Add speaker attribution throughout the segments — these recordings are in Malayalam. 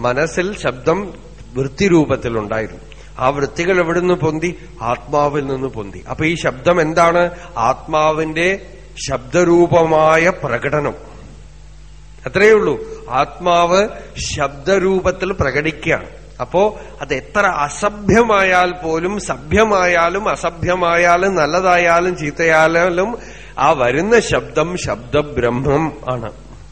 Speaker 1: മനസ്സിൽ ശബ്ദം വൃത്തിരൂപത്തിലുണ്ടായിരുന്നു ആ വൃത്തികൾ എവിടുന്ന് പൊന്തി ആത്മാവിൽ നിന്ന് പൊന്തി അപ്പൊ ഈ ശബ്ദം എന്താണ് ആത്മാവിന്റെ ശബ്ദരൂപമായ പ്രകടനം അത്രയേ ഉള്ളൂ ആത്മാവ് ശബ്ദരൂപത്തിൽ പ്രകടിക്കുകയാണ് അപ്പോ അത് എത്ര അസഭ്യമായാൽ പോലും സഭ്യമായാലും അസഭ്യമായാലും നല്ലതായാലും ചീത്തയായാലും ആ വരുന്ന ശബ്ദം ശബ്ദബ്രഹ്മം ആണ്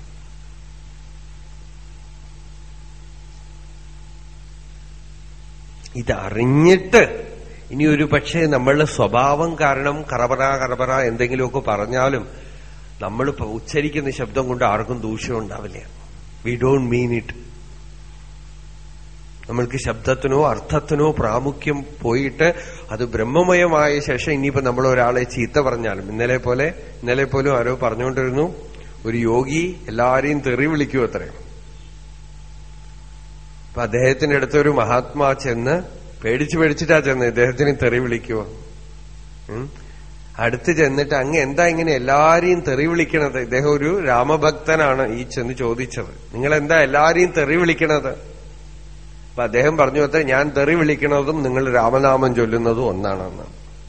Speaker 1: ഇതറിഞ്ഞിട്ട് ഇനി ഒരു പക്ഷേ നമ്മളുടെ സ്വഭാവം കാരണം കറപറ കറപറ എന്തെങ്കിലുമൊക്കെ പറഞ്ഞാലും നമ്മൾ ഉച്ചരിക്കുന്ന ശബ്ദം കൊണ്ട് ആർക്കും ദൂഷ്യം ഉണ്ടാവില്ല വി ഡോണ്ട് മീൻ ഇറ്റ് നമ്മൾക്ക് ശബ്ദത്തിനോ അർത്ഥത്തിനോ പ്രാമുഖ്യം പോയിട്ട് അത് ബ്രഹ്മമയമായ ശേഷം ഇനിയിപ്പോ നമ്മൾ ഒരാളെ ചീത്ത പറഞ്ഞാലും ഇന്നലെ പോലെ ഇന്നലെ പോലും ആരോ പറഞ്ഞുകൊണ്ടിരുന്നു ഒരു യോഗി എല്ലാരെയും തെറി വിളിക്കൂ അത്രയും അപ്പൊ അദ്ദേഹത്തിന്റെ അടുത്ത് ഒരു മഹാത്മാ ചെന്ന് പേടിച്ചു പേടിച്ചിട്ടാ ചെന്ന് ഇദ്ദേഹത്തിന് തെറി വിളിക്കുവോ ഉം. അടുത്ത് ചെന്നിട്ട് അങ്ങ് എന്താ ഇങ്ങനെ എല്ലാരെയും തെറി വിളിക്കണത് ഇദ്ദേഹം ഒരു രാമഭക്തനാണ് ഈ ചെന്ന് ചോദിച്ചത് നിങ്ങൾ എന്താ എല്ലാരെയും തെറി വിളിക്കണത് അപ്പൊ അദ്ദേഹം പറഞ്ഞു അത്ര ഞാൻ തെറി വിളിക്കണതും നിങ്ങൾ രാമനാമം ചൊല്ലുന്നതും ഒന്നാണെന്ന്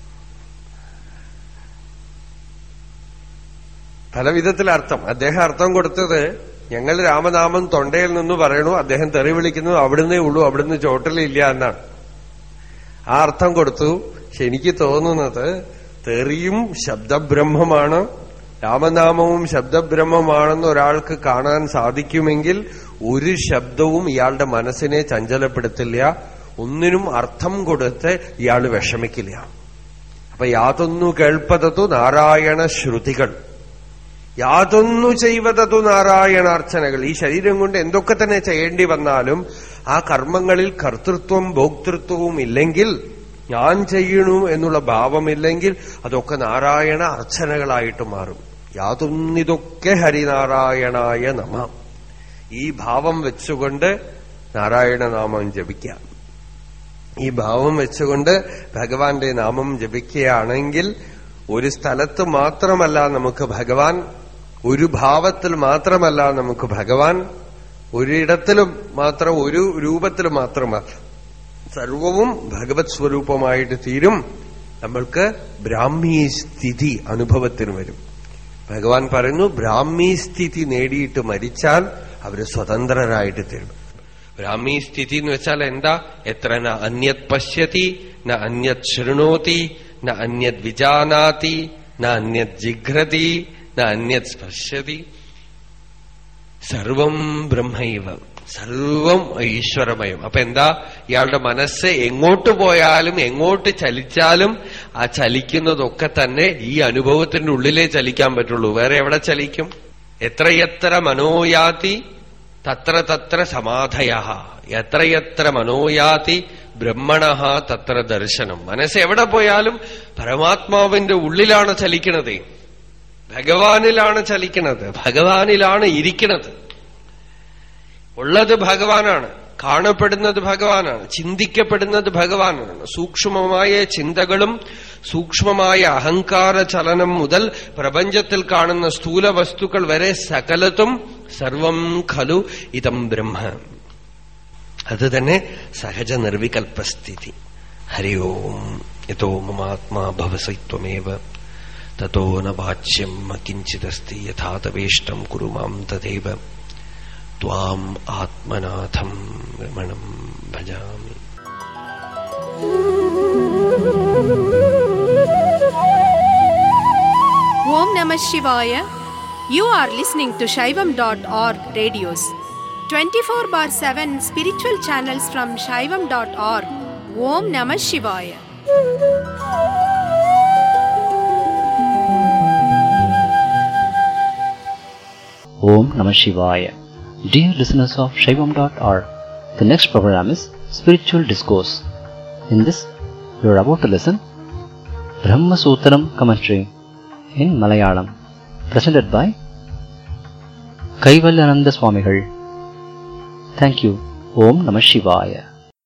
Speaker 1: പല വിധത്തിൽ അർത്ഥം അദ്ദേഹം അർത്ഥം കൊടുത്തത് ഞങ്ങൾ രാമനാമം തൊണ്ടയിൽ നിന്ന് പറയണു അദ്ദേഹം തെറി വിളിക്കുന്നത് അവിടുന്നേ ഉള്ളൂ അവിടുന്ന് ചോട്ടലില്ല എന്നാണ് ആ അർത്ഥം കൊടുത്തു പക്ഷെ എനിക്ക് തോന്നുന്നത് തെറിയും ശബ്ദബ്രഹ്മമാണ് രാമനാമവും ശബ്ദബ്രഹ്മമാണെന്ന് ഒരാൾക്ക് കാണാൻ സാധിക്കുമെങ്കിൽ ഒരു ശബ്ദവും ഇയാളുടെ മനസ്സിനെ ചഞ്ചലപ്പെടുത്തില്ല ഒന്നിനും അർത്ഥം കൊടുത്ത് ഇയാൾ വിഷമിക്കില്ല അപ്പൊ യാതൊന്നു കേൾപ്പതതു നാരായണ ശ്രുതികൾ യാതൊന്നു ചെയ്വതതു നാരായണാർച്ചനകൾ ഈ ശരീരം കൊണ്ട് എന്തൊക്കെ തന്നെ ചെയ്യേണ്ടി വന്നാലും ആ കർമ്മങ്ങളിൽ കർത്തൃത്വം ഭോക്തൃത്വവും ഇല്ലെങ്കിൽ ഞാൻ ചെയ്യണു എന്നുള്ള ഭാവമില്ലെങ്കിൽ അതൊക്കെ നാരായണ അർച്ചനകളായിട്ട് മാറും യാതൊന്നിതൊക്കെ ഹരിനാരായണായ നമ ഈ ഭാവം വെച്ചുകൊണ്ട് നാരായണ നാമം ജപിക്കാം ഈ ഭാവം വെച്ചുകൊണ്ട് ഭഗവാന്റെ നാമം ജപിക്കുകയാണെങ്കിൽ ഒരു സ്ഥലത്ത് മാത്രമല്ല നമുക്ക് ഭഗവാൻ ഒരു ഭാവത്തിൽ മാത്രമല്ല നമുക്ക് ഭഗവാൻ ഒരിടത്തിലും മാത്രം ഒരു രൂപത്തിൽ മാത്രമല്ല സർവവും ഭഗവത് സ്വരൂപമായിട്ട് തീരും നമ്മൾക്ക് ബ്രാഹ്മീ സ്ഥിതി അനുഭവത്തിന് വരും ഭഗവാൻ പറയുന്നു ബ്രാഹ്മീ സ്ഥിതി നേടിയിട്ട് മരിച്ചാൽ അവര് സ്വതന്ത്രരായിട്ട് തീരും ബ്രാഹ്മീ സ്ഥിതി എന്ന് വെച്ചാൽ എന്താ എത്ര ന അന്യത് പശ്യതി ന അന്യത് ശൃണോതി ന അന്യത് വിജാനാതി ന അന്യത് ജിഘ്രതി ന അന്യത് സ്പശ്യതി സർവം ബ്രഹ്മൈവ സർവം ഈശ്വരമയം അപ്പൊ എന്താ ഇയാളുടെ മനസ്സ് എങ്ങോട്ട് പോയാലും എങ്ങോട്ട് ചലിച്ചാലും ആ ചലിക്കുന്നതൊക്കെ തന്നെ ഈ അനുഭവത്തിന്റെ ഉള്ളിലേ ചലിക്കാൻ പറ്റുള്ളൂ വേറെ എവിടെ ചലിക്കും എത്രയെത്ര മനോയാതി തത്ര തത്ര സമാധയ എത്രയെത്ര മനോയാതി ബ്രഹ്മണ തത്ര ദർശനം മനസ്സ് എവിടെ പോയാലും പരമാത്മാവിന്റെ ഉള്ളിലാണ് ചലിക്കണത് ഭഗവാനിലാണ് ചലിക്കണത് ഭഗവാനിലാണ് ഇരിക്കണത് ഉള്ളത് ഭഗവാനാണ് കാണപ്പെടുന്നത് ഭഗവാനാണ് ചിന്തിക്കപ്പെടുന്നത് ഭഗവാനാണ് സൂക്ഷ്മമായ ചിന്തകളും സൂക്ഷ്മമായ അഹങ്കാര ചലനം മുതൽ പ്രപഞ്ചത്തിൽ കാണുന്ന സ്ഥൂല വസ്തുക്കൾ വരെ സകലത്തും സർവം ഖലു ഇതം ബ്രഹ്മ അത് തന്നെ സഹജ നിർവികൽപ്പസ്ഥിതി ഹരി ഓം യഥോ മമാത്മാ ഭവസി ത്വമേവ തോ ന വാച്യം കിഞ്ചിദസ്തി യഥാ തവേഷ്ടം കുരു മാം തദൈവ ത്വാം ആത്മനാഥം രമണം ഭജാമി
Speaker 2: Om Namah Shivaya. You are listening to Shaivam.org radios. 24 bar 7 spiritual channels from Shaivam.org. Om Namah Shivaya.
Speaker 3: Om Namah Shivaya. Dear listeners of Shaivam.org, the next program is Spiritual Discourse. In this, you are about to listen Brahma Sutram commentary in Malayalam, presented by Kaivalyananda Swamigal. Thank you. Om Namah Shivaya.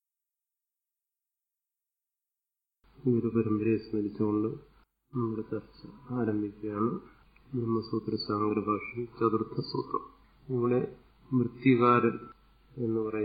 Speaker 4: ഗുരുപരമ്പരയെ സ്മരിച്ചുകൊണ്ട് നമ്മുടെ ചർച്ച ആരംഭിക്കുകയാണ് ബ്രഹ്മസൂത്ര സാങ്കര ഭാഷയിൽ ചതുർത്ഥ സൂത്രം ഇവിടെ മൃത്യുകാരൻ എന്ന് പറയുന്നത്